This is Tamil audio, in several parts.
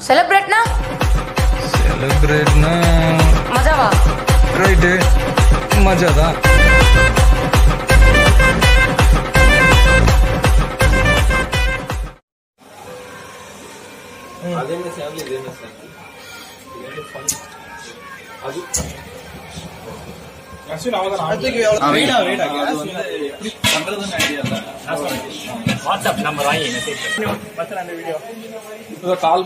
செலிப்ரேட்னா செலிப்ரேட்னா மஜாவா ரைட்டு மஜா தான் வாட்ஸ்அப் நம்பர் வாங்கி மெசேஜ் பசங்க அந்த வீடியோ கால்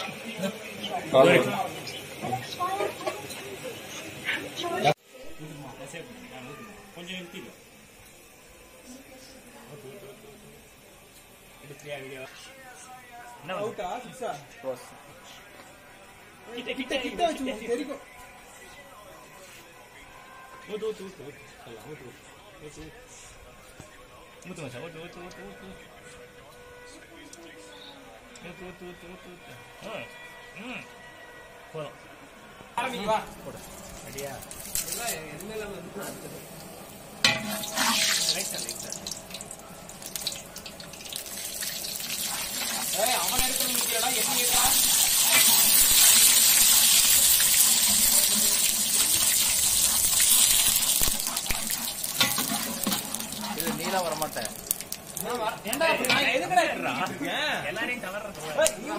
கொஞ்சம் நிறுத்திடு எடுத்துறியா வீடியோ என்ன அவுட்டா சிக்ஸா கிட்ட கிட்ட கிட்ட வச்சு தெரியும் ஊத்து ஊத்து ஊத்து ஊத்து சொல்லலாம் ஊத்து ஊத்து ஊத்து ஊத்து மச்சான் ஊத்து ஊத்து ஊத்து ஊத்து ஊத்து ஊத்து ஊத்து ஊத்து ஊத்து ம் ம் போதும் ஆரம்பிக்கு வா போடு ரெடியா லைட்டா லைட்டா அவன் எடுக்கிற முக்கியடா எப்படி கேட்டா நீலா வர மாட்டேன் ஏன்டா அப்படி நான் எதுக்குடா எடுறா எல்லாரையும் கவர்றது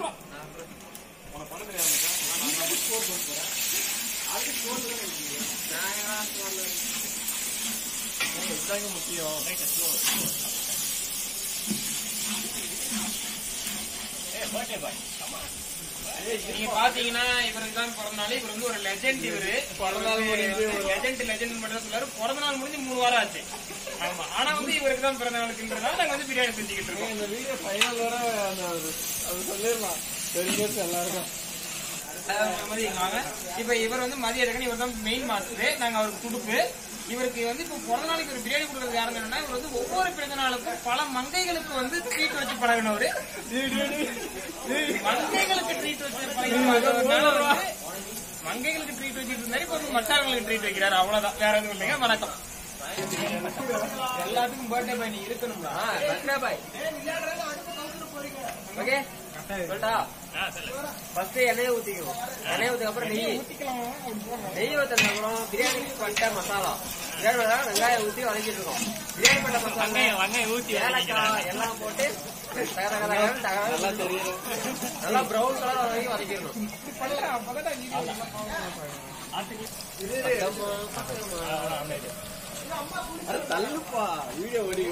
நீங்க பாத்தீங்கன்னா இவருக்கு தான் பிறந்த நாள் இவர் வந்து ஒரு லெஜெண்ட் இவரு லெஜெண்ட் லெஜெண்ட் மட்டும் தான் சொல்றாரு பிறந்த நாள் முடிஞ்சு மூணு வாரம் ஆச்சு ஆமா ஆனா வந்து இவருக்கு தான் பிறந்த நாளுக்குன்றதால நாங்க வந்து பிரியாணி செஞ்சுக்கிட்டு இருக்கோம் இந்த வீடியோ ஃபைனல் வர அந்த அது சொல்லிடலாம் தெரிஞ்சது எல்லாருக்கும் அஹ் மதியம் வாங்க. இப்ப இவர் வந்து மதிய இருக்கணும் இவர் தான் மெயின் மாஸ்டர் நாங்க அவருக்கு துடுப்பு இவருக்கு வந்து இப்ப பிறந்த நாளைக்கு ஒரு பிரியாணி கொடுக்கறது யாருன்னு என்னன்னா இவர் வந்து ஒவ்வொரு பிறந்த நாளுக்கும் பல மங்கைகளுக்கு வந்து ட்ரீட் வச்சு பழகினவரு மங்கைகளுக்கு ட்ரீட் வச்சு பழகினவர்னால வந்து மங்கைகளுக்கு ட்ரீட் வச்சுட்டு இருந்தாரு இப்ப வந்து மச்சாங்களுக்கு ட்ரீட் வைக்கிறாரு அவ்வளவுதான் வேற எதுவும் இல்லைங்க வணக்கம் எல்லாத்துக்கும் பர்த்டே பாய் நீ இருக்கணும்டா பர்த்டே பாய் ஓகே சொல்லிட்டா ஃபர்ஸ்ட் எண்ணெய் ஊத்திக்கணும் எண்ணெய் ஊத்துக்கு அப்புறம் நெய் நெய் ஊத்தின அப்புறம் பிரியாணி பட்டை மசாலா பிரியாணி மசாலா வெங்காயம் ஊத்தி வதக்கிட்டு இருக்கோம் பிரியாணி பட்டை மசாலா வெங்காயம் வெங்காயம் ஊத்தி ஏலக்காய் எல்லாம் போட்டு தக தக தகன்னு தக நல்லா தெரியும் நல்லா பிரவுன் கலர் வரைக்கும் வதக்கிடணும் அது தள்ளுப்பா வீடியோ ஓடி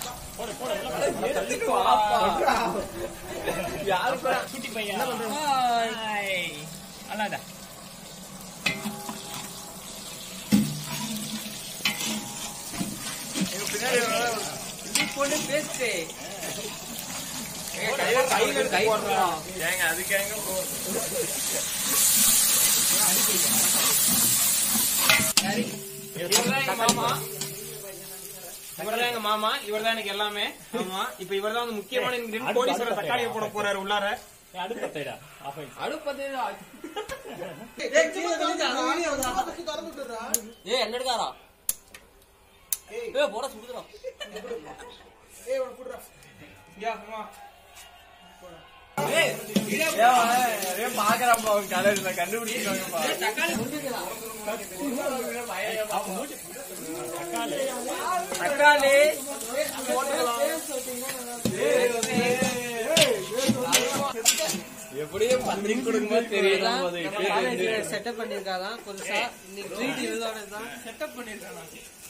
யாருப்பா குட்டி பையன் ஹாய் அல்லாடா இது போட்டு பேஸ்ட் கை போடுறோம் ஏங்க அதுக்கு எங்க சரி இவர்தான் எங்க மாமா இவர்தான் எங்க மாமா இவர்தான் எனக்கு எல்லாமே ஆமா இப்ப இவர்தான் வந்து முக்கியமான ingredient. கோடீஸ்வரர் தக்காளியை போட போறாரு உள்ளார அடுப்பத்தைடா ஆஃப் ஆயிடுச்சு அடுப்பது ஏ என்ன எடுக்காரா ஏ போட சுடுதுடா பாக்குறாப்பா அவங்க கலர்ல கண்டுபிடிச்சிருக்காங்கப்பா தக்காளி எப்படியும் பந்திரிக்கு கொடுக்கும்போது தெரியும் போது செட்டப் பண்ணிருக்காதான் புதுசா இன்னைக்கு ட்ரீட் இதோட தான் செட்டப் பண்ணிருக்காங்க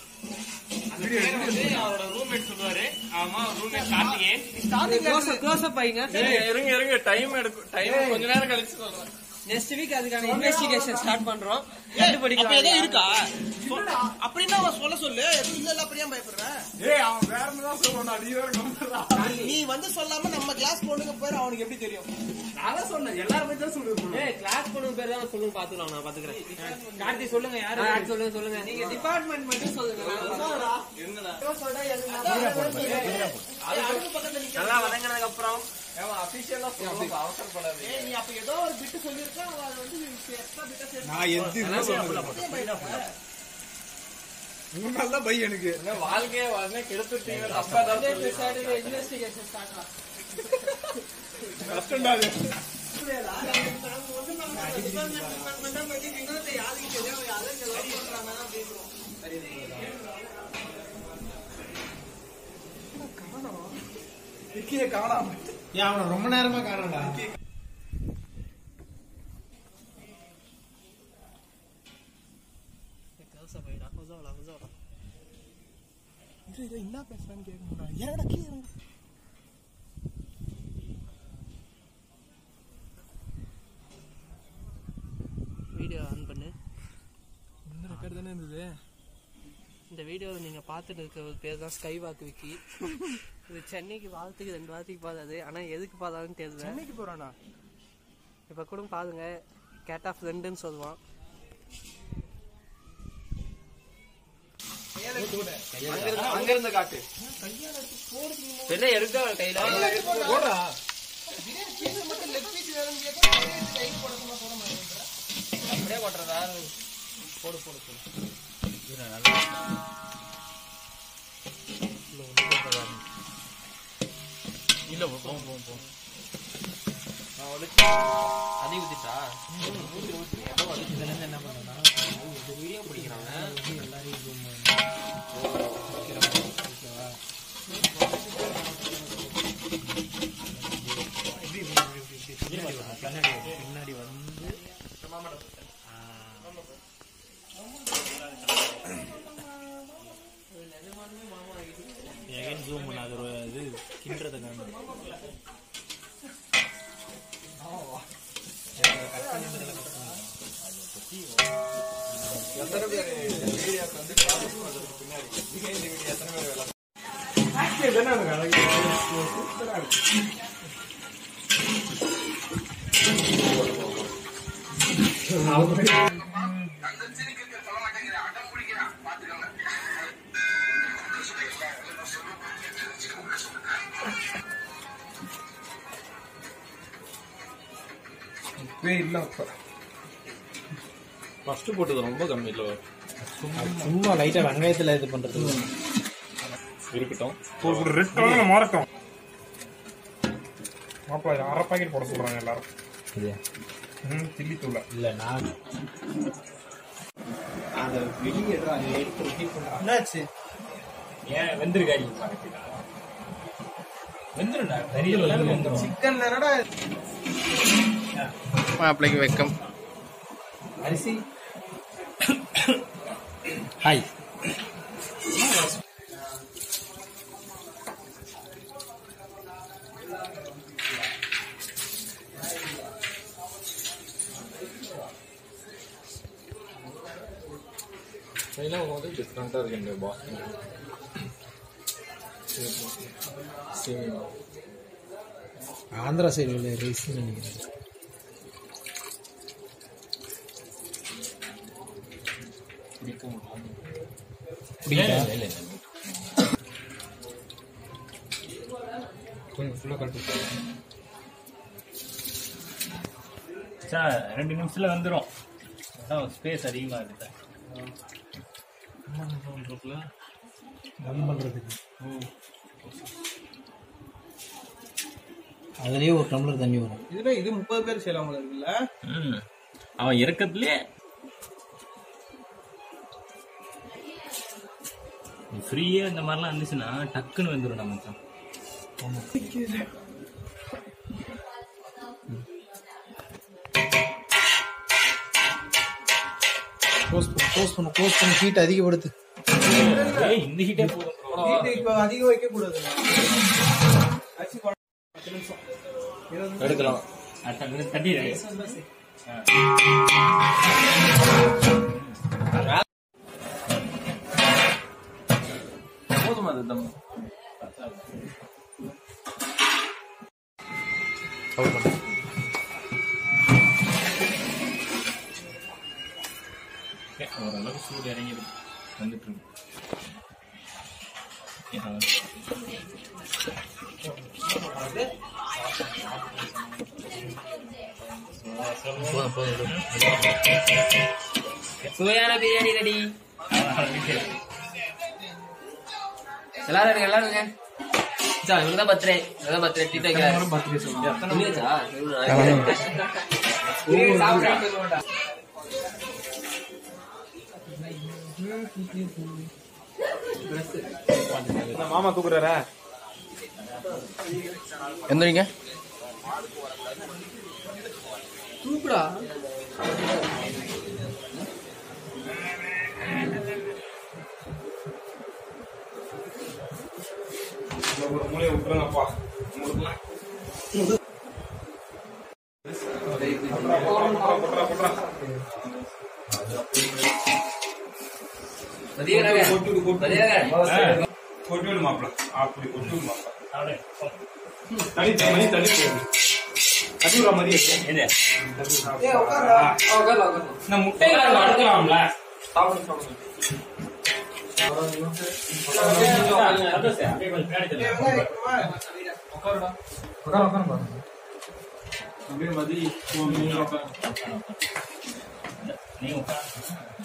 அவரோட ரூம்மேட் சொல்லுவாரு ஆமா roommate Karthikeyan close close up ஆயிங்க இருங்க இருங்க டைம் எடுக்கும் டைம் கொஞ்ச நேரம் கழிச்சு சொல்றேன் நெக்ஸ்ட் வீக் அதுக்கான இன்வெஸ்டிகேஷன் ஸ்டார்ட் பண்றோம் கண்டுபிடிக்கலாம் ஏதோ இருக்கா அப்படின்னா அவன் சொல்ல சொல்லு எதுவும் இல்ல இல்ல அப்படியே பயப்படுற ஏய் அவன் வேற என்னதான் சொல்றான் நீ வேற கம்புறான் நீ வந்து சொல்லாம நம்ம கிளாஸ் பொண்ணுங்க பேர் அவனுக்கு எப்படி தெரியும் நான் சொன்னேன் எல்லாருமே தான் சொல்லுவேன் ஏய் கிளாஸ் பொண்ணு பேர் தான் சொல்லுங்க பாத்துக்கலாம் நான் பாத்துக்கிறேன் கார்த்தி சொல்லுங்க யாரு சொல்லுங்க சொல்லுங்க நீங்க டிபார்ட்மெண்ட் மட்டும் சொல்லுங்க நல்லா வதங்கினதுக்கு அப்புறம் அபிஷியலா சொல்லுவோம் அவசரப்படாது ஏய், நீ அப்ப ஏதோ ஒரு பிட்டு சொல்லிருக்க அவன் அதை வந்து extra bit ஆ சேர்த்து நான் எதுவுமே சொன்னது உங்க பை எனக்கு வாழ்க்கையே வந்து கெடுத்துட்டீங்க தப்பா தான் சொல்லி இன்வெஸ்டிகேஷன் ஸ்டார்ட் கஷ்டம்டா அது. டிபார்ட்மெண்ட் டிபார்ட்மெண்டா போயிட்டு வினோத்தை யாருக்கு தெரியும் யாரும் இங்க லவ் பண்றாங்க பேசுறோம் விக்கிய காணாம ஏன் அவனை ரொம்ப நேரமா காணடா என்ன பேசுறான்னு கேட்க ஏன்டா கீழே வீடியோ ஆன் பண்ணு இந்த ரெக்கார்ட் தானே இருந்தது இந்த வீடியோவை நீங்கள் பார்த்துட்டு இருக்கிற பேர் தான் ஸ்கை வாக் விக்கி இது சென்னைக்கு வாரத்துக்கு ரெண்டு வாரத்துக்கு போதாது ஆனால் எதுக்கு போதாதுன்னு தெரியல சென்னைக்கு போறானா இப்போ கூட பாருங்க கேட் ஆஃப் ரெண்டுன்னு சொல்லுவான் அங்கிருந்து காட்டு என்ன எடுத்தா கையில் போடா மட்டும் லெக் பீஸ் வேணும்னு கேட்க கை போடணுமா போட மாட்டேங்கிறா அப்படியே போட்டுறதா இல்ல போம் போம் போம் அதி ஊத்திட்டா எப்போ வலிச்சதுலேருந்து என்ன பண்ணனா வீடியோ பிடிக்கிறாங்க எகைன் ஜூம் பண்ண அது ஒரு இது கிண்டுறத காணும் எத்தனை பேர் வீடியோக்கு வந்து காமிச்சு அதுக்கு பின்னாடி behind the video எத்தனை பேர் வேலை இப்பவே இல்ல அப்ப ஃபர்ஸ்ட் போட்டது ரொம்ப கம்மி இல்ல சும்மா லைட்டா வெங்காயத்துல இது பண்றது இருக்கட்டும் ஒரு ரெட் கலர்ல மாறட்டும் மாப்பிள்ள இது அரை பாக்கெட் போட சொல்றாங்க எல்லாரும் ம் சில்லி தூள இல்ல நான் அத வெளியிடுறாங்க எடுத்து ரிப்பீட் பண்றாங்க என்னாச்சு ஏன் வெந்திருக்காடி வெந்துருண்டா நிறைய வெந்துரும் சிக்கன் என்னடா மாப்பிள்ளைக்கு வெக்கம் அரிசி ஹாய் சைனா வந்து டிஃப்ரெண்டா இருக்கு இந்த பாஸ் சேமியா ஆந்திரா சைடு உள்ள ரைஸ் நினைக்கிறேன் கொஞ்சம் ஃபுல்லா கட்டு சார் ரெண்டு நிமிஷத்துல வந்துரும் அதான் ஸ்பேஸ் அதிகமா இருக்கு தம் பண்றதுக்கு அதுலயே ஒரு டம்ளர் தண்ணி வரும் இதுல இது முப்பது பேர் செய்யலாம் போல இருக்குல்ல ம். அவன் இறக்கத்துலயே ஃப்ரீயா இந்த மாதிரிலாம் இருந்துச்சுன்னா டக்குன்னு வந்துடும் நம்ம மச்சான். க்ளோஸ் பண்ணு க்ளோஸ் பண்ணு க்ளோஸ் பண்ணு ஹீட் அதிகப்படுத்து ஏய், இந்த ஹீட்டே போதும் bro. ஹீட் இப்ப அதிகம் வைக்க கூடாது அரிசி போட- பத்து நிமிஷம் இருபது நிமிஷம் எடுக்கலாம் அது டக்குனு தட்டிடு போதுமா அது தம் Okay, ஓரளவுக்கு சூடு இறங்கிடும் வந்துட்டு இருக்கு Yeah. சுவையான பிரியாணி ரெடி எல்லாரும் இருங்க எல்லாரும் இருங்க சார் இவங்க தான் பர்த்டே இவங்க தான் பர்த்டே ட்ரீட் வைக்கிறாரு பர்த்டே சொல்லுங்க மாமா தூக்குறாரா எந்திரிங்க தூக்குடா ஒரு மூலையை விட்டுருங்கப்பா உங்களுக்குலாம். போட்றா, போட்றா, போட்றா. கொட்டு விடு, கொட்டு விடு. கொட்டு விடு மாப்பிள. அப்படி கொட்டு விடு மாப்பிள. அப்படியே போ. தண்ணி தண்ணி, மணி தண்ணி போகுது. தண்ணி விடுற மாதிரி இருக்கு. எது? இந்த முட்டைகளை அடுக்கலாம்ல சந்தோஷ், அப்படியே கொஞ்சம் பின்னாடி தள்ளு. அப்படியே மதி நீ உட்கார்.